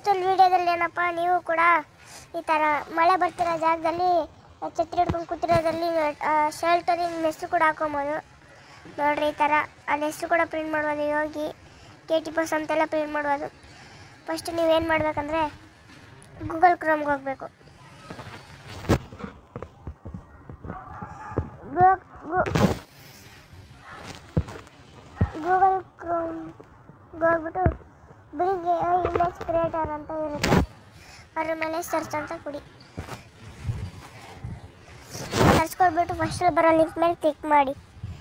ಇವತ್ತು ವಿಡಿಯೋದಲ್ಲಿ ಏನಪ್ಪ ನೀವು ಕೂಡ ಈ ಥರ ಮಳೆ ಬರ್ತಿರೋ ಜಾಗದಲ್ಲಿ ಛತ್ರಿ ಹಿಡ್ಕೊಂಡು ಕೂತಿರೋದ್ರಲ್ಲಿ ಶೆಲ್ಟರಿ ನಿಮ್ಮ ಹೆಸರು ಕೂಡ ಹಾಕೊಬೋದು ನೋಡ್ರಿ ಈ ಥರ ಅಲ್ಲಿ ಹೆಸರು ಕೂಡ ಪ್ರಿಂಟ್ ಮಾಡ್ಬೋದು ಹೋಗಿ ಕೆ ಟಿ ಬಸ್ ಅಂತೆಲ್ಲ ಪ್ರಿಂಟ್ ಮಾಡ್ಬೋದು ಫಸ್ಟ್ ನೀವೇನು ಮಾಡಬೇಕಂದ್ರೆ ಗೂಗಲ್ ಕ್ರೋಮ್ಗೆ ಹೋಗಬೇಕು ಗೂಗಲ್ ಕ್ರೋಮ್ ಹೋಗ್ಬಿಟ್ಟು ಬಿಳಿಗೆ ಇಮೇಜ್ ಕ್ರಿಯೇಟರ್ ಅಂತ ಇರುತ್ತೆ ಅದ್ರ ಮೇಲೆ ಸರ್ಚ್ ಅಂತ ಕೊಡಿ ಸರ್ಚ್ ಕೊಟ್ಬಿಟ್ಟು ಫಸ್ಟ್ ಬರೋ ಲಿಂಕ್ ಮೇಲೆ ಕ್ಲಿಕ್ ಮಾಡಿ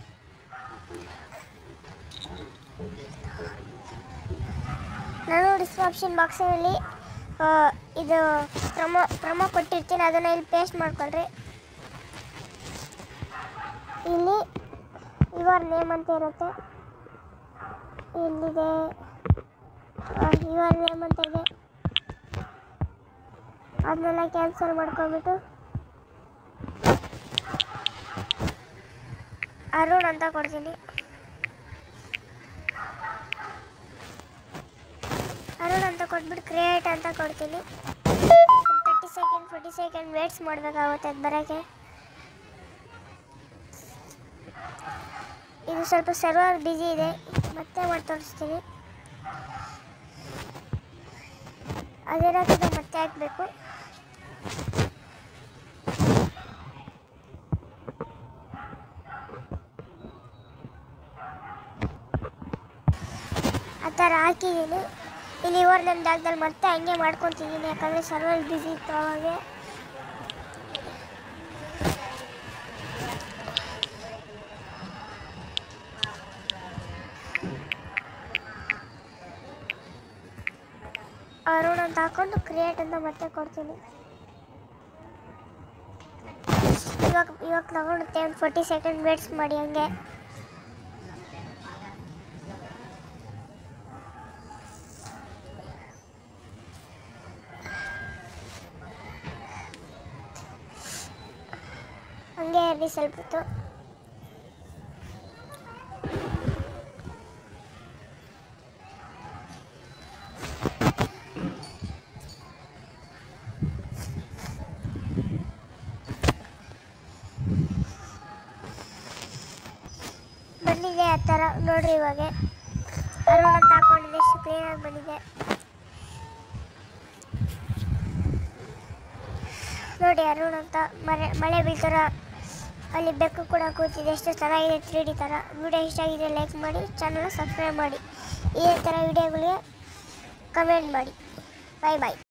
ನಾನು ಡಿಸ್ಕ್ರಿಪ್ಷನ್ ಬಾಕ್ಸಲ್ಲಿ ಇದು ಪ್ರಮೋ ಪ್ರಮೋ ಕೊಟ್ಟಿರ್ತೀನಿ ಅದನ್ನು ಇಲ್ಲಿ ಪೇಸ್ಟ್ ಮಾಡ್ಕೊಳ್ರಿ ಇಲ್ಲಿ ಯುವರ್ ನೇಮ್ ಅಂತ ಇರುತ್ತೆ ಇಲ್ಲಿದೆ ಯುವರ್ ನೇಮ್ ಅಂತ ಇದೆ ಅದನ್ನೆಲ್ಲ ಕ್ಯಾನ್ಸಲ್ ಮಾಡ್ಕೊಂಬಿಟ್ಟು ಅರುಣ್ ಅಂತ ಕೊಡ್ತೀನಿ ಅರುಣ್ ಅಂತ ಕೊಟ್ಬಿಟ್ಟು ಕ್ರಿಯೇಟ್ ಅಂತ ಕೊಡ್ತೀನಿ thirty second forty second waits ಮಾಡಬೇಕಾಗುತ್ತೆ ಅದು ಬರೋಕ್ಕೆ ಇದು ಸ್ವಲ್ಪ ಸರ್ವರ್ ಬ್ಯುಸಿ ಇದೆ ಮತ್ತೆ ಮಾಡಿ ತೋರಿಸ್ತೀನಿ ಅದೇನಾಗ್ತದೆ ಮತ್ತೆ ಹಾಕಬೇಕು ಆ ಥರ ಹಾಕಿದ್ದೀನಿ ಇಲ್ಲಿ ಇವ್ರ ನನ್ನ ಜಾಗದಲ್ಲಿ ಮತ್ತೆ ಹಂಗೆ ಮಾಡ್ಕೊತಿದ್ದೀನಿ ಯಾಕಂದರೆ ಸರ್ವರ್ ಬ್ಯುಸಿ ಇತ್ತು ಅವಾಗೆ ಅರುಣ್ ಅಂತ ಹಾಕೊಂಡು ಕ್ರಿಯೇಟ್ ಅಂತ ಮತ್ತೆ ಕೊಡ್ತೀನಿ ಇವಾಗ ಇವಾಗ ತಗೊಳುತ್ತೆ ಒಂದು ಫೋರ್ಟಿ ಸೆಕೆಂಡ್ ವೇಟ್ಸ್ ಮಾಡಿ ಹಂಗೆ ಹಂಗೆ ಇರಲಿ ಸ್ವಲ್ಪ ಹೊತ್ತು ಬಂದಿದೆ ಆ ಥರ ನೋಡ್ರಿ ಇವಾಗ ಅರುಣ್ ಅಂತ ಹಾಕೊಂಡಿದ್ದೆ ಎಷ್ಟು ಕ್ಲೀನಾಗಿ ಬಂದಿದೆ ನೋಡಿ ಅರುಣ್ ಅಂತ ಮರೆ ಮಳೆ ಬೀಳ್ತಾರ ಅಲ್ಲಿ ಬೆಕ್ಕು ಕೂಡ ಕೂತಿದೆ ಎಷ್ಟು ಚೆನ್ನಾಗಿದೆ ತ್ರೀ ಡಿ ಥರ ವಿಡಿಯೋ ಇಷ್ಟ ಆಗಿದೆ ಲೈಕ್ ಮಾಡಿ ಚಾನಲ್ನ ಸಬ್ಸ್ಕ್ರೈಬ್ ಮಾಡಿ ಇದೇ ಥರ ವಿಡಿಯೋಗಳಿಗೆ ಕಮೆಂಟ್ ಮಾಡಿ ಬಾಯ್ ಬಾಯ್